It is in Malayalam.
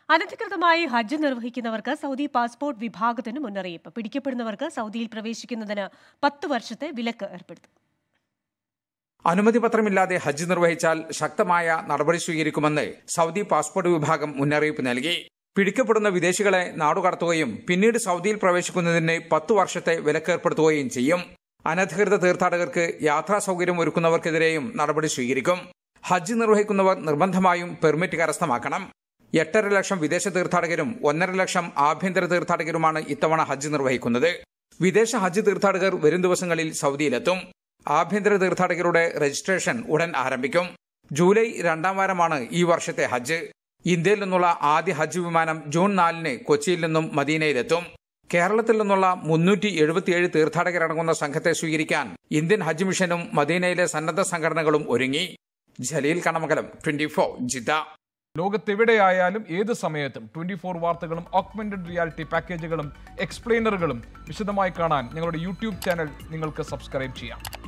അനധികൃതമായി ഹജ്ജ് നിർവഹിക്കുന്നവർക്ക് സൗദി പാസ്പോർട്ട് വിഭാഗത്തിന് മുന്നറിയിപ്പ് പിടിക്കപ്പെടുന്നവർക്ക് സൗദിയിൽ പ്രവേശിക്കുന്നതിന് പത്ത് വർഷത്തെ വിലക്ക് ഏർപ്പെടുത്തും അനുമതി പത്രമില്ലാതെ ഹജ്ജ് നിർവഹിച്ചാൽ ശക്തമായ നടപടി സ്വീകരിക്കുമെന്ന് സൗദി പാസ്പോർട്ട് വിഭാഗം മുന്നറിയിപ്പ് നൽകി പിടിക്കപ്പെടുന്ന വിദേശികളെ നാടുകടത്തുകയും പിന്നീട് സൗദിയിൽ പ്രവേശിക്കുന്നതിന് പത്തു വർഷത്തെ വിലക്കേർപ്പെടുത്തുകയും ചെയ്യും അനധികൃത തീർത്ഥാടകർക്ക് യാത്രാ സൗകര്യം ഒരുക്കുന്നവർക്കെതിരെയും നടപടി സ്വീകരിക്കും ഹജ്ജ് നിർവഹിക്കുന്നവർ നിർബന്ധമായും പെർമിറ്റ് കരസ്ഥമാക്കണം എട്ടര ലക്ഷം വിദേശ തീർത്ഥാടകരും ഒന്നര ലക്ഷം ആഭ്യന്തര തീർത്ഥാടകരുമാണ് ഇത്തവണ ഹജ്ജ് നിർവഹിക്കുന്നത് വിദേശ ഹജ്ജ് തീർത്ഥാടകർ വരും ദിവസങ്ങളിൽ സൗദിയിലെത്തും ആഭ്യന്തര തീർത്ഥാടകരുടെ രജിസ്ട്രേഷൻ ഉടൻ ആരംഭിക്കും ജൂലൈ രണ്ടാം വാരമാണ് ഈ വർഷത്തെ ഹജ്ജ് ഇന്ത്യയിൽ നിന്നുള്ള ആദ്യ ഹജ്ജ് വിമാനം ജൂൺ നാലിന് കൊച്ചിയിൽ നിന്നും മദീനയിലെത്തും കേരളത്തിൽ നിന്നുള്ള മുന്നൂറ്റി എഴുപത്തിയേഴ് തീർത്ഥാടകരടങ്ങുന്ന സംഘത്തെ സ്വീകരിക്കാൻ ഇന്ത്യൻ ഹജ്ജ് മിഷനും മദീനയിലെ സന്നദ്ധ സംഘടനകളും ഒരുങ്ങി Jaleel Kanamakalam twenty four Jeddah ലോകത്തെവിടെയായാലും ഏത് സമയത്തും ട്വന്റി ഫോർ വാർത്തകളും ഓഗ്മെന്റഡ് റിയാലിറ്റി പാക്കേജുകളും എക്സ്പ്ലെയിനറുകളും വിശദമായി കാണാൻ ഞങ്ങളുടെ യൂട്യൂബ് ചാനൽ നിങ്ങൾക്ക് സബ്സ്ക്രൈബ് ചെയ്യാം